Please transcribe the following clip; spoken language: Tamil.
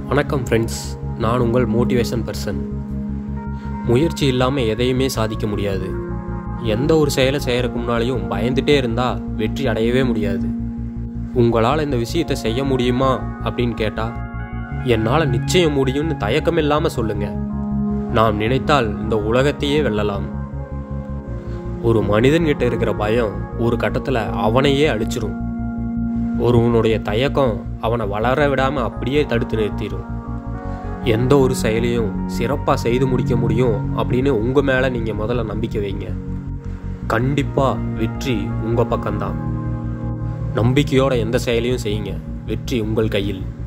வணக்கம் ஃப்ரெண்ட்ஸ் நான் உங்கள் மோட்டிவேஷன் பர்சன் முயற்சி இல்லாமல் எதையுமே சாதிக்க முடியாது எந்த ஒரு செயலை செய்யறதுக்கு முன்னாலேயும் பயந்துட்டே இருந்தால் வெற்றி அடையவே முடியாது உங்களால் இந்த விஷயத்தை செய்ய முடியுமா அப்படின்னு கேட்டால் என்னால் நிச்சயம் முடியும்னு தயக்கம் இல்லாமல் சொல்லுங்க நாம் நினைத்தால் இந்த உலகத்தையே வெல்லலாம் ஒரு மனிதன்கிட்ட இருக்கிற பயம் ஒரு கட்டத்தில் அவனையே அழிச்சிரும் ஒருவனுடைய தயக்கம் அவனை வளர விடாமல் அப்படியே தடுத்து நிறுத்திடும் எந்த ஒரு செயலையும் சிறப்பாக செய்து முடிக்க முடியும் அப்படின்னு உங்கள் மேலே நீங்கள் முதல்ல நம்பிக்கை வைங்க கண்டிப்பாக வெற்றி உங்கள் பக்கம்தான் நம்பிக்கையோட எந்த செயலையும் செய்யுங்க வெற்றி உங்கள் கையில்